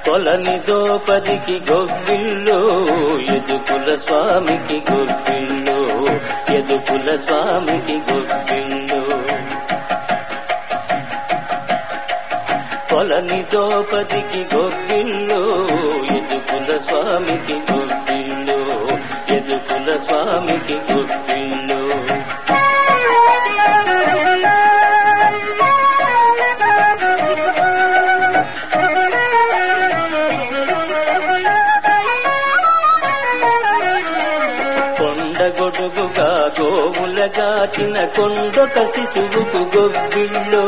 కొలని దోపదికి గొబ్బిళ్ళు ఎదుకుల స్వామికి గొబ్బిళ్ళు ఎదుకుల స్వామికి గొబ్బిళ్ళు కొలని దోపదికి గొబ్బిళ్ళు ఎదుకుల స్వామికి గొబ్బిళ్ళు ఎదుకుల స్వామికి గొబ్బిళ్ళు కొండగొడుగుగా గోవులగాచిన కొండొక శిశువుకు గొబ్బిళ్ళు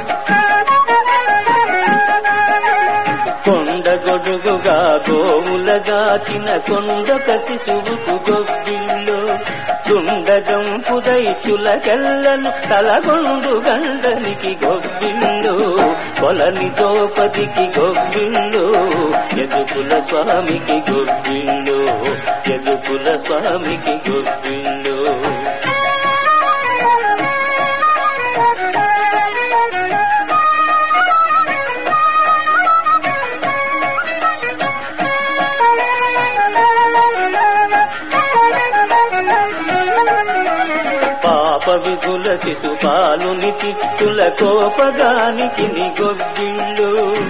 కొండగొడుగుగా గోవులగాచిన కొండొక శిశువుకు గొబ్బిళ్ళు చుండగంపుదై చులకెల్లను తలగొండు గండనికి గొబ్బిళ్ళు కొలని దోపదికి గొబ్బిళ్ళు ఎదుకుల స్వామికి గొబ్బిళ్ళు ఎదుకుల స్వామికి గొబ్బిళ్ళు పాప విధుల శిశుపాలుని తిట్టుల కోపగానికి నిగొబ్బిళ్ళు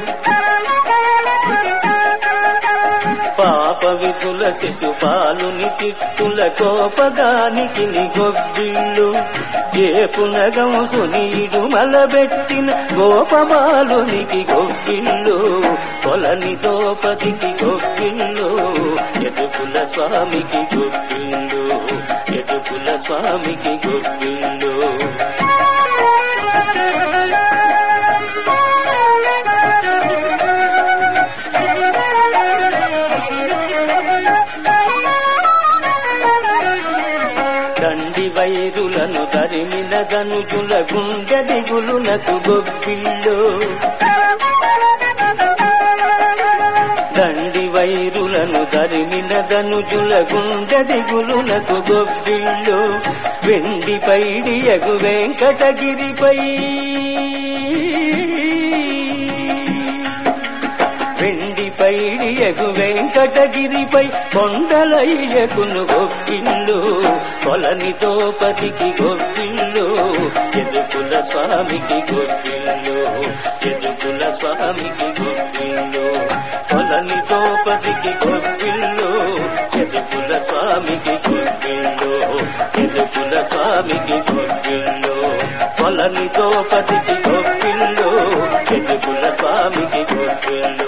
పాప విధుల శిశుపాలుని తిట్టుల కోపగానికి నిగొబ్బిళ్ళు ఏ పునగంసు నీడు మలబెట్టిన గోపబాలునికి గొబ్బిళ్ళు కొలని దోపదికి గొబ్బిళ్ళు ఎదుకుల స్వామికి గొబ్బిళ్ళు ఎదుకుల స్వామికి గొబ్బిళ్ళు దండి వైరులను తరిమిన గనుజుల గుండె దిగులునకు గొబ్బిళ్ళు దండి వైరులను తరిమిన దనుజుల గుండె దిగులునకు గొబ్బిళ్ళు వెండి పైడియగు వెంకటగిరిపై వెండి పైడియగు వెంకటగిరిపై కొండలయ్యకును గొప్పిళ్ళు కొలని దోపతికి గొప్పిళ్ళు ఎదుకుల స్వామికి గొప్పిళ్ళు ఎదుకుల స్వామికి గొప్పిళ్ళు కొలని దోపతికి గొప్పిళ్ళు ఎదుకుల స్వామికి గొప్పిళ్ళు ఎదుకుల స్వామికి గొప్పిళ్ళు కొలని దోపతికి గొప్పిళ్ళు ఎదుకుల స్వామికి గొప్పిళ్ళు